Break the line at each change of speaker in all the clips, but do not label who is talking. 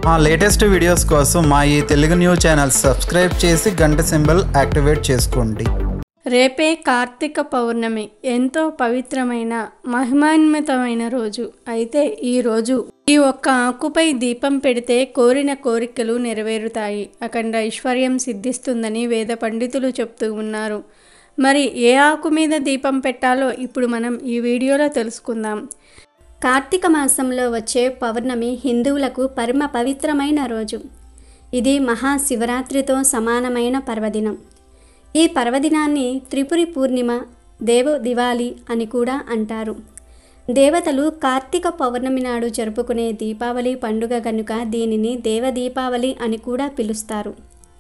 మా latest videos కోసం మా ఈ తెలుగు న్యూస్ ఛానల్ సబ్స్క్రైబ్ చేసి గంట సింబల్ యాక్టివేట్ చేసుకోండి
రేపే కార్తీక పౌర్ణమి ఎంతో పవిత్రమైన మహిమాన్వితమైన రోజు అయితే ఈ రోజు ఈ ఒక్క ఆకుపై దీపం పెడితే కోరిన కోరికలు నెరవేరుతాయి అఖండ ఐశ్వర్యం సిద్ధిస్తుందని వేద పండితులు చెప్తూ ఉన్నారు మరి ఏ ఆకు మీద దీపం పెట్టాలో ఇప్పుడు మనం ఈ వీడియోలో తెలుసుకుందాం
కార్తీక మాసంలో వచ్చే పౌర్ణమి హిందువులకు పరమ పవిత్రమైన రోజు ఇది మహాశివరాత్రితో సమానమైన పర్వదినం ఈ పర్వదినాన్ని త్రిపురి పూర్ణిమ దేవ దివాలి అని కూడా అంటారు దేవతలు కార్తీక పౌర్ణమి నాడు జరుపుకునే దీపావళి పండుగ గనుక దీనిని దేవ దీపావళి అని కూడా పిలుస్తారు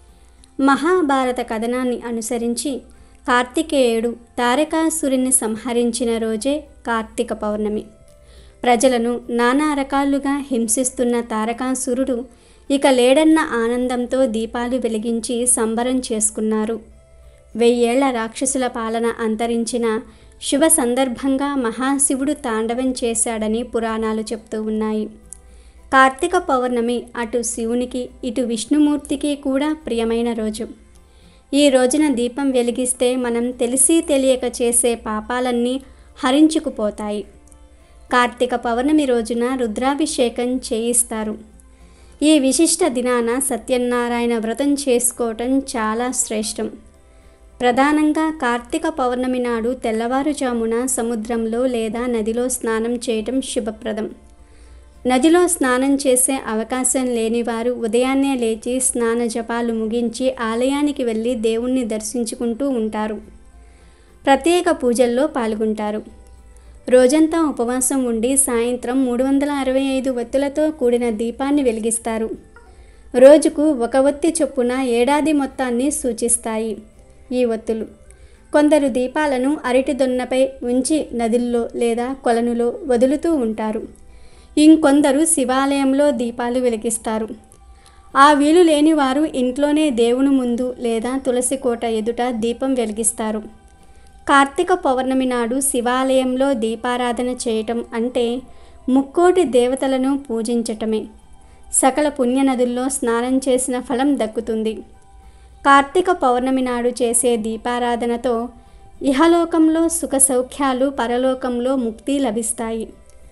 మహాభారత కథనాన్ని అనుసరించి కార్తికేయుడు తారకాసురుని సంహరించిన రోజే కార్తీక పౌర్ణమి ప్రజలను నానా రకాలుగా హింసిస్తున్న తారకాసురుడు ఇక లేడన్న ఆనందంతో దీపాలు వెలిగించి సంబరం చేసుకున్నారు వెయ్యేళ్ల రాక్షసుల పాలన అంతరించిన శుభ సందర్భంగా మహాశివుడు తాండవం చేశాడని పురాణాలు చెప్తూ ఉన్నాయి కార్తీక పౌర్ణమి అటు శివునికి ఇటు విష్ణుమూర్తికి కూడా ప్రియమైన రోజు ఈ రోజున దీపం వెలిగిస్తే మనం తెలిసి తెలియక చేసే పాపాలన్నీ హరించుకుపోతాయి కార్తీక పౌర్ణమి రోజున రుద్రాభిషేకం చేయిస్తారు ఈ విశిష్ట దినాన సత్యనారాయణ వ్రతం చేసుకోవటం చాలా శ్రేష్టం ప్రధానంగా కార్తీక పౌర్ణమి నాడు తెల్లవారుజామున సముద్రంలో లేదా నదిలో స్నానం చేయటం శుభప్రదం నదిలో స్నానం చేసే అవకాశం లేనివారు ఉదయాన్నే లేచి స్నాన జపాలు ముగించి ఆలయానికి వెళ్ళి దేవుణ్ణి దర్శించుకుంటూ ఉంటారు ప్రత్యేక పూజల్లో పాల్గొంటారు రోజంతా ఉపవాసం ఉండి సాయంత్రం మూడు వందల అరవై ఐదు ఒత్తులతో కూడిన దీపాన్ని వెలిగిస్తారు రోజుకు ఒక ఒత్తి చొప్పున ఏడాది మొత్తాన్ని సూచిస్తాయి ఈ ఒత్తులు కొందరు దీపాలను అరటి దొన్నపై ఉంచి నదుల్లో లేదా కొలనులో వదులుతూ ఉంటారు ఇంకొందరు శివాలయంలో దీపాలు వెలిగిస్తారు ఆ వీలు లేని వారు ఇంట్లోనే దేవుని ముందు లేదా తులసి కోట ఎదుట దీపం వెలిగిస్తారు కార్తీక పౌర్ణమి నాడు శివాలయంలో దీపారాధన చేయటం అంటే ముక్కోటి దేవతలను పూజించటమే సకల పుణ్యనదుల్లో స్నానం చేసిన ఫలం దక్కుతుంది కార్తీక పౌర్ణమి నాడు చేసే దీపారాధనతో ఇహలోకంలో సుఖ సౌఖ్యాలు పరలోకంలో ముక్తి లభిస్తాయి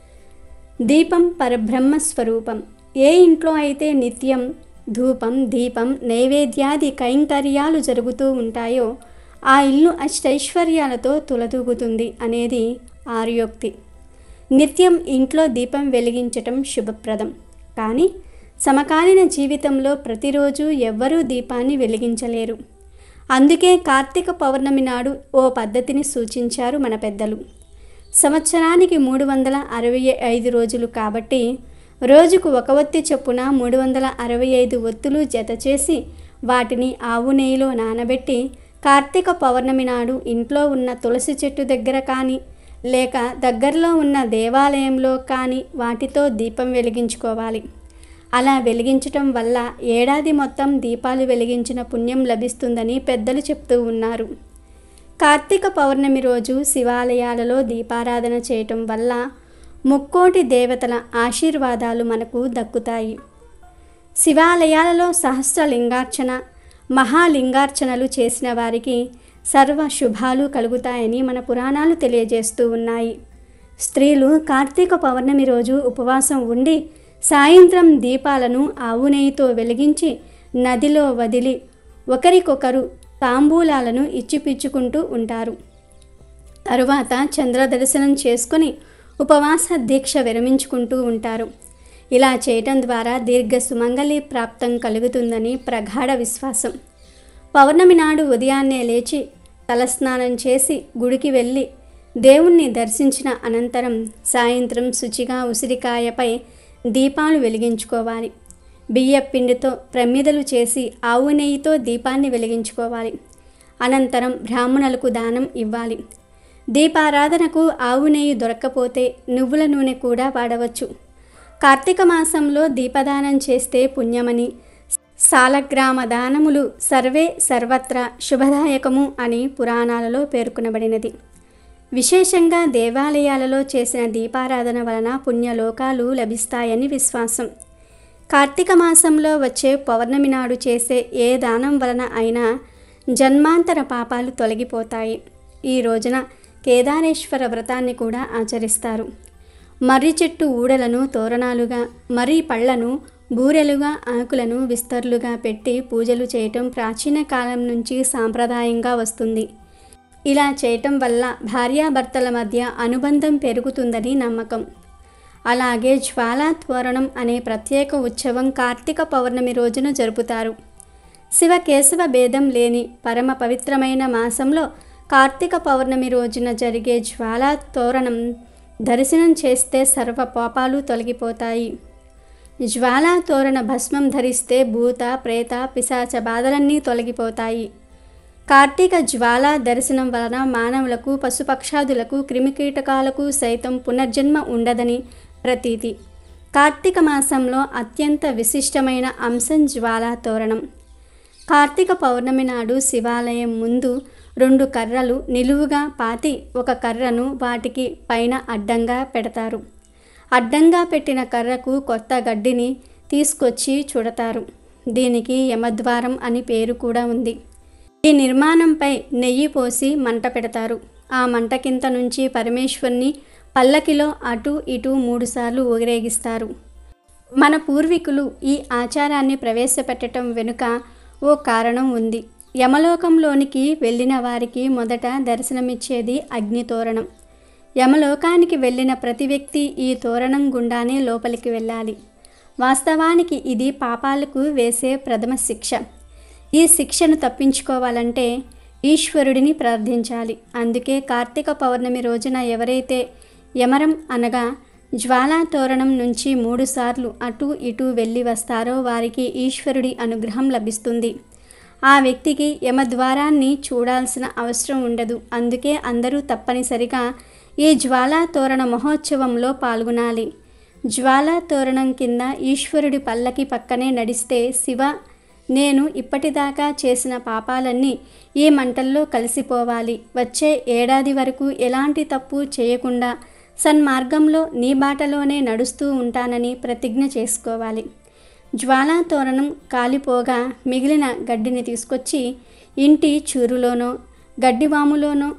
దీపం పరబ్రహ్మ స్వరూపం ఏ ఇంట్లో అయితే నిత్యం ధూపం దీపం నైవేద్యాది కైంకర్యాలు జరుగుతూ ఉంటాయో ఆ ఇల్లు అష్టైశ్వర్యాలతో తులతూగుతుంది అనేది ఆర్యోక్తి నిత్యం ఇంట్లో దీపం వెలిగించటం శుభప్రదం కానీ సమకాలీన జీవితంలో ప్రతిరోజు ఎవ్వరూ దీపాన్ని వెలిగించలేరు అందుకే కార్తీక పౌర్ణమి నాడు ఓ పద్ధతిని సూచించారు మన పెద్దలు సంవత్సరానికి మూడు వందల అరవై ఐదు రోజులు కాబట్టి రోజుకు ఒక ఒత్తి చొప్పున మూడు వందల అరవై ఐదు ఒత్తులు జత చేసి వాటిని ఆవు నెయ్యిలో నానబెట్టి కార్తీక పౌర్ణమి నాడు ఇంట్లో ఉన్న తులసి చెట్టు దగ్గర కానీ లేక దగ్గరలో ఉన్న దేవాలయంలో కానీ వాటితో దీపం వెలిగించుకోవాలి అలా వెలిగించటం వల్ల ఏడాది మొత్తం దీపాలు వెలిగించిన పుణ్యం లభిస్తుందని పెద్దలు చెప్తూ ఉన్నారు కార్తీక పౌర్ణమి రోజు శివాలయాలలో దీపారాధన చేయటం వల్ల ముక్కోటి దేవతల ఆశీర్వాదాలు మనకు దక్కుతాయి శివాలయాలలో సహస్రలింగార్చన మహాలింగార్చనలు చేసిన వారికి సర్వ శుభాలు కలుగుతాయని మన పురాణాలు తెలియజేస్తూ ఉన్నాయి స్త్రీలు కార్తీక పౌర్ణమి రోజు ఉపవాసం ఉండి సాయంత్రం దీపాలను ఆవు నెయ్యితో వెలిగించి నదిలో వదిలి ఒకరికొకరు తాంబూలాలను ఇచ్చిపిచ్చుకుంటూ ఉంటారు తరువాత చంద్ర దర్శనం చేసుకొని ఉపవాస దీక్ష విరమించుకుంటూ ఉంటారు ఇలా చేయటం ద్వారా దీర్ఘ సుమంగళి ప్రాప్తం కలుగుతుందని ప్రగాఢ విశ్వాసం పౌర్ణమి నాడు ఉదయాన్నే లేచి తలస్నానం చేసి గుడికి వెళ్ళి దేవుణ్ణి దర్శించిన అనంతరం సాయంత్రం శుచిగా ఉసిరికాయపై దీపాలు వెలిగించుకోవాలి బియ్య పిండితో ప్రమిదలు చేసి ఆవు నెయ్యితో దీపాన్ని వెలిగించుకోవాలి అనంతరం బ్రాహ్మణులకు దానం ఇవ్వాలి దీపారాధనకు ఆవు నెయ్యి దొరక్కపోతే నువ్వుల నూనె కూడా వాడవచ్చు కార్తీక మాసంలో దీపదానం చేస్తే పుణ్యమని సాలగ్రామ దానములు సర్వే సర్వత్రా శుభదాయకము అని పురాణాలలో పేర్కొనబడినది విశేషంగా దేవాలయాలలో చేసిన దీపారాధన వలన పుణ్యలోకాలు లభిస్తాయని విశ్వాసం కార్తీక మాసంలో వచ్చే పౌర్ణమి నాడు చేసే ఏ దానం వలన అయినా జన్మాంతర పాపాలు తొలగిపోతాయి ఈ రోజున కేదారేశ్వర వ్రతాన్ని కూడా ఆచరిస్తారు మర్రి చెట్టు ఊడలను తోరణాలుగా మర్రి పళ్లను బూరెలుగా ఆకులను విస్తర్లుగా పెట్టి పూజలు చేయటం ప్రాచీన కాలం నుంచి సాంప్రదాయంగా వస్తుంది ఇలా చేయటం వల్ల భార్యాభర్తల మధ్య అనుబంధం పెరుగుతుందని నమ్మకం అలాగే జ్వాలా తోరణం అనే ప్రత్యేక ఉత్సవం కార్తీక పౌర్ణమి రోజున జరుపుతారు శివ కేశవ భేదం లేని పరమ పవిత్రమైన మాసంలో కార్తీక పౌర్ణమి రోజున జరిగే జ్వాలా తోరణం దర్శనం చేస్తే సర్వ పాపాలు తొలగిపోతాయి జ్వాలా తోరణ భస్మం ధరిస్తే భూత ప్రేత పిశాచ బాధలన్నీ తొలగిపోతాయి కార్తీక జ్వాల దర్శనం వలన మానవులకు పశుపక్షాదులకు క్రిమికీటకాలకు సైతం పునర్జన్మ ఉండదని ప్రతీతి కార్తీక మాసంలో అత్యంత విశిష్టమైన అంశం జ్వాలా తోరణం కార్తీక పౌర్ణమి నాడు శివాలయం ముందు రెండు కర్రలు నిలువుగా పాతి ఒక కర్రను వాటికి పైన అడ్డంగా పెడతారు అడ్డంగా పెట్టిన కర్రకు కొత్త గడ్డిని తీసుకొచ్చి చుడతారు దీనికి యమద్వారం అని పేరు కూడా ఉంది ఈ నిర్మాణంపై నెయ్యి పోసి మంట పెడతారు ఆ మంట కింద నుంచి పరమేశ్వరుని పల్లకిలో అటు ఇటు మూడుసార్లు ఊరేగిస్తారు మన పూర్వీకులు ఈ ఆచారాన్ని ప్రవేశపెట్టడం వెనుక ఓ కారణం ఉంది యమలోకంలోనికి వెళ్ళిన వారికి మొదట దర్శనమిచ్చేది అగ్నితోరణం యమలోకానికి వెళ్ళిన ప్రతి వ్యక్తి ఈ తోరణం గుండానే లోపలికి వెళ్ళాలి వాస్తవానికి ఇది పాపాలకు వేసే ప్రథమ శిక్ష ఈ శిక్షను తప్పించుకోవాలంటే ఈశ్వరుడిని ప్రార్థించాలి అందుకే కార్తీక పౌర్ణమి రోజున ఎవరైతే యమరం అనగా జ్వాలా తోరణం నుంచి మూడుసార్లు అటు ఇటు వెళ్ళి వస్తారో వారికి ఈశ్వరుడి అనుగ్రహం లభిస్తుంది ఆ వ్యక్తికి యమద్వారాన్ని చూడాల్సిన అవసరం ఉండదు అందుకే అందరూ తప్పనిసరిగా ఈ జ్వాలా తోరణ మహోత్సవంలో పాల్గొనాలి జ్వాలా తోరణం కింద ఈశ్వరుడి పల్లకి పక్కనే నడిస్తే శివ నేను ఇప్పటిదాకా చేసిన పాపాలన్నీ ఈ మంటల్లో కలిసిపోవాలి వచ్చే ఏడాది వరకు ఎలాంటి తప్పు చేయకుండా సన్మార్గంలో నీ బాటలోనే నడుస్తూ ఉంటానని ప్రతిజ్ఞ చేసుకోవాలి జ్వాలా తోరణం కాలిపోగా మిగిలిన గడ్డిని తీసుకొచ్చి ఇంటి చూరులోనో గడ్డివాములోనో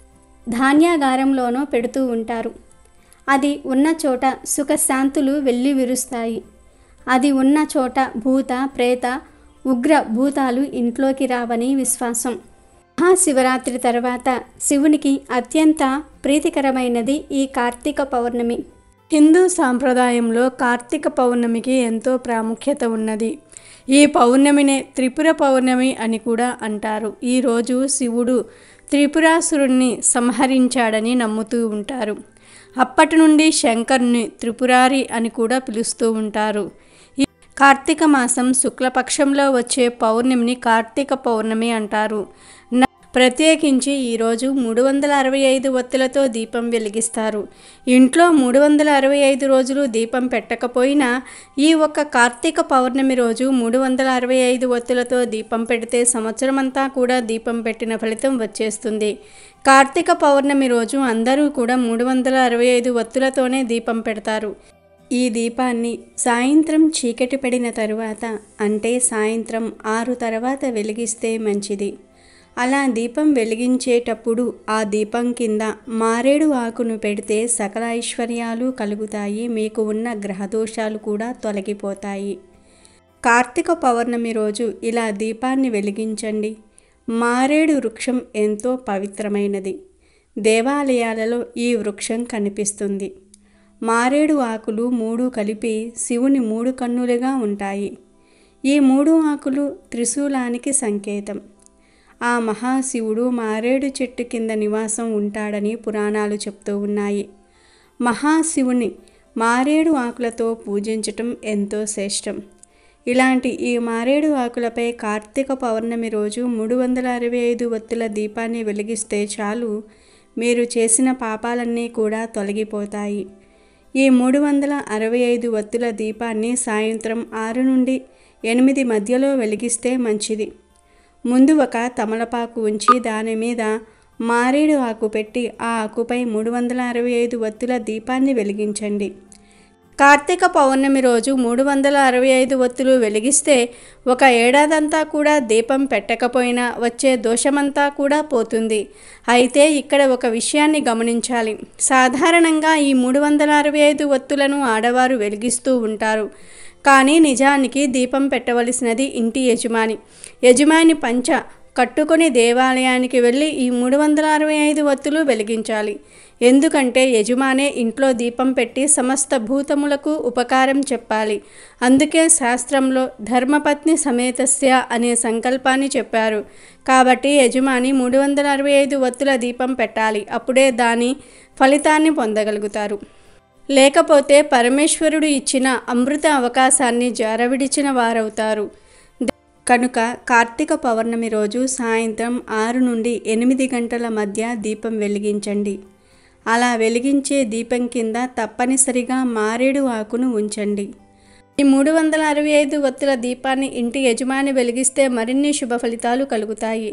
ధాన్యాగారంలోనో పెడుతూ ఉంటారు అది ఉన్న చోట సుఖశాంతులు వెళ్ళి విరుస్తాయి అది ఉన్న చోట భూత ప్రేత ఉగ్ర భూతాలు ఇంట్లోకి రావని విశ్వాసం మహాశివరాత్రి తర్వాత శివునికి అత్యంత ప్రీతికరమైనది ఈ కార్తీక పౌర్ణమి
హిందూ సాంప్రదాయంలో కార్తీక పౌర్ణమికి ఎంతో ప్రాముఖ్యత ఉన్నది ఈ పౌర్ణమినే త్రిపుర పౌర్ణమి అని కూడా అంటారు ఈరోజు శివుడు త్రిపురాసురుణ్ణి సంహరించాడని నమ్ముతూ ఉంటారు అప్పటి నుండి శంకరుని త్రిపురారి అని కూడా పిలుస్తూ ఉంటారు ఈ కార్తీక మాసం శుక్లపక్షంలో వచ్చే పౌర్ణమిని కార్తీక పౌర్ణమి అంటారు న- ప్రత్యేకించి ఈరోజు మూడు వందల అరవై ఐదు ఒత్తులతో దీపం వెలిగిస్తారు ఇంట్లో మూడు వందల అరవై ఐదు రోజులు దీపం పెట్టకపోయినా ఈ ఒక్క కార్తీక పౌర్ణమి రోజు మూడు వందల అరవై ఐదు ఒత్తులతో దీపం పెడితే సంవత్సరం అంతా కూడా దీపం పెట్టిన ఫలితం వచ్చేస్తుంది కార్తీక పౌర్ణమి రోజు అందరూ కూడా మూడు వందల అరవై ఐదు ఒత్తులతోనే దీపం పెడతారు ఈ దీపాన్ని సాయంత్రం చీకటి పడిన తరువాత అంటే సాయంత్రం ఆరు తర్వాత వెలిగిస్తే మంచిది అలా దీపం వెలిగించేటప్పుడు ఆ దీపం కింద మారేడు ఆకును పెడితే సకల ఐశ్వర్యాలు కలుగుతాయి మీకు ఉన్న గ్రహదోషాలు కూడా తొలగిపోతాయి కార్తీక పౌర్ణమి రోజు ఇలా దీపాన్ని వెలిగించండి మారేడు వృక్షం ఎంతో పవిత్రమైనది దేవాలయాలలో ఈ వృక్షం కనిపిస్తుంది మారేడు ఆకులు మూడు కలిపి శివుని మూడు కన్నులుగా ఉంటాయి ఈ మూడు ఆకులు త్రిశూలానికి సంకేతం ఆ మహాశివుడు మారేడు చెట్టు కింద నివాసం ఉంటాడని పురాణాలు చెప్తూ ఉన్నాయి మహాశివుని మారేడు ఆకులతో పూజించటం ఎంతో శ్రేష్టం ఇలాంటి ఈ మారేడు ఆకులపై కార్తీక పౌర్ణమి రోజు మూడు వందల అరవై ఐదు ఒత్తుల దీపాన్ని వెలిగిస్తే చాలు మీరు చేసిన పాపాలన్నీ కూడా తొలగిపోతాయి ఈ మూడు వందల అరవై ఐదు ఒత్తుల దీపాన్ని సాయంత్రం ఆరు నుండి ఎనిమిది మధ్యలో వెలిగిస్తే మంచిది ముందు ఒక తమలపాకు ఉంచి దాని మీద మారేడు ఆకు పెట్టి ఆ ఆకుపై మూడు వందల అరవై ఐదు ఒత్తుల దీపాన్ని వెలిగించండి కార్తీక పౌర్ణమి రోజు మూడు వందల అరవై ఐదు ఒత్తులు వెలిగిస్తే ఒక ఏడాదంతా కూడా దీపం పెట్టకపోయినా వచ్చే దోషమంతా కూడా పోతుంది అయితే ఇక్కడ ఒక విషయాన్ని గమనించాలి సాధారణంగా ఈ మూడు వందల అరవై ఐదు ఒత్తులను ఆడవారు వెలిగిస్తూ ఉంటారు కానీ నిజానికి దీపం పెట్టవలసినది ఇంటి యజమాని యజమాని పంచ కట్టుకొని దేవాలయానికి వెళ్ళి ఈ మూడు వందల అరవై ఐదు ఒత్తులు వెలిగించాలి ఎందుకంటే యజమానే ఇంట్లో దీపం పెట్టి సమస్త భూతములకు ఉపకారం చెప్పాలి అందుకే శాస్త్రంలో ధర్మపత్ని సమేతస్య అనే సంకల్పాన్ని చెప్పారు కాబట్టి యజమాని మూడు వందల అరవై ఐదు ఒత్తుల దీపం పెట్టాలి అప్పుడే దాని ఫలితాన్ని పొందగలుగుతారు లేకపోతే పరమేశ్వరుడు ఇచ్చిన అమృత అవకాశాన్ని జారవిడిచిన వారవుతారు కనుక కార్తీక పౌర్ణమి రోజు సాయంత్రం ఆరు నుండి ఎనిమిది గంటల మధ్య దీపం వెలిగించండి అలా వెలిగించే దీపం కింద తప్పనిసరిగా మారేడు ఆకును ఉంచండి ఈ మూడు వందల అరవై ఐదు ఒత్తుల దీపాన్ని ఇంటి యజమాని వెలిగిస్తే మరిన్ని శుభ ఫలితాలు కలుగుతాయి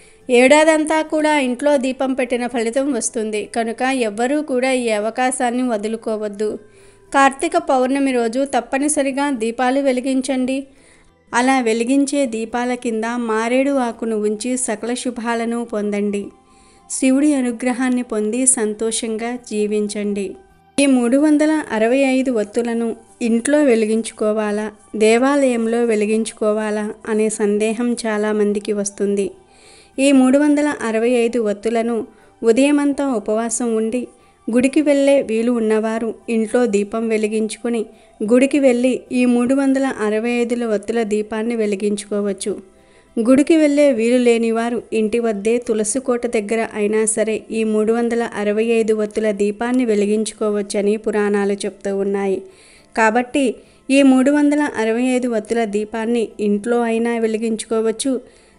ఏడాదంతా కూడా ఇంట్లో దీపం పెట్టిన ఫలితం వస్తుంది కనుక ఎవ్వరూ కూడా ఈ అవకాశాన్ని వదులుకోవద్దు కార్తీక పౌర్ణమి రోజు తప్పనిసరిగా దీపాలు వెలిగించండి అలా వెలిగించే దీపాల కింద మారేడు ఆకును ఉంచి సకల శుభాలను పొందండి శివుడి అనుగ్రహాన్ని పొంది సంతోషంగా జీవించండి ఈ మూడు వందల అరవై ఐదు ఒత్తులను ఇంట్లో వెలిగించుకోవాలా దేవాలయంలో వెలిగించుకోవాలా అనే సందేహం చాలామందికి వస్తుంది ఈ మూడు వందల అరవై ఐదు ఒత్తులను ఉదయమంతా ఉపవాసం ఉండి గుడికి వెళ్ళే వీలు ఉన్నవారు ఇంట్లో దీపం వెలిగించుకొని గుడికి వెళ్ళి ఈ మూడు వందల అరవై ఐదుల ఒత్తుల దీపాన్ని వెలిగించుకోవచ్చు గుడికి వెళ్ళే వీలు లేని వారు ఇంటి వద్దే తులసి కోట దగ్గర అయినా సరే ఈ మూడు వందల అరవై ఐదు ఒత్తుల దీపాన్ని వెలిగించుకోవచ్చని పురాణాలు చెప్తూ ఉన్నాయి కాబట్టి ఈ మూడు వందల అరవై ఐదు ఒత్తుల దీపాన్ని ఇంట్లో అయినా వెలిగించుకోవచ్చు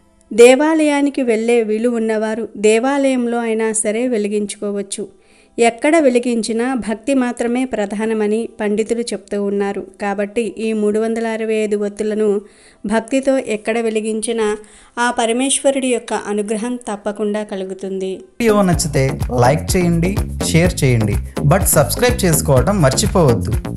దేవాలయానికి వెళ్ళే వీలు ఉన్నవారు దేవాలయంలో అయినా సరే వెలిగించుకోవచ్చు ఎక్కడ వెలిగించినా భక్తి మాత్రమే ప్రధానమని పండితులు చెప్తూ ఉన్నారు కాబట్టి ఈ మూడు వందల అరవై ఐదు ఒత్తులను భక్తితో ఎక్కడ వెలిగించినా ఆ పరమేశ్వరుడి యొక్క అనుగ్రహం తప్పకుండా కలుగుతుంది
వీడియో నచ్చితే లైక్ చేయండి షేర్ చేయండి బట్ సబ్స్క్రైబ్ చేసుకోవడం మర్చిపోవద్దు